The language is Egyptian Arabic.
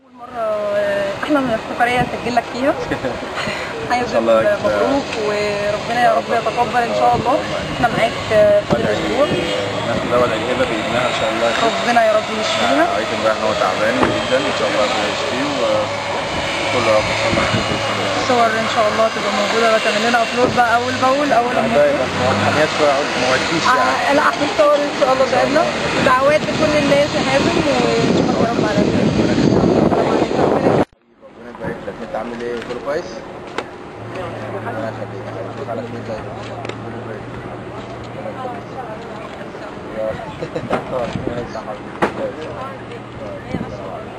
مرة آه، أحلى من سفرية أسجل لك فيها حازم الله يكفي. مبروك وربنا يا رب يتقبل إن شاء الله إحنا معاك آه، طول الأسبوع ناخد دواء الأجهزة بإذنها إن شاء الله ربنا يا رب يشفينا عايز امبارح إن هو تعبان جدا إن شاء الله ربنا يشفيه وكله رب يصلح حاله بإذن الله الصور إن شاء الله تبقى موجودة وتعمل لنا أبلود بقى أول بأول أول لا ما ده يبقى حاجات شوية عود ما وديش يعني آه، لا أحلى صور إن شاء الله بإذننا دعوات لكل الناس يا حازم ونشوفك يا رب على خير ربنا يبارك لك أنت عامل إيه كله كويس؟ ربنا يخليك أشوفك على خير دايما كله كويس ربنا يخليك. يا رب. يا حبيبي.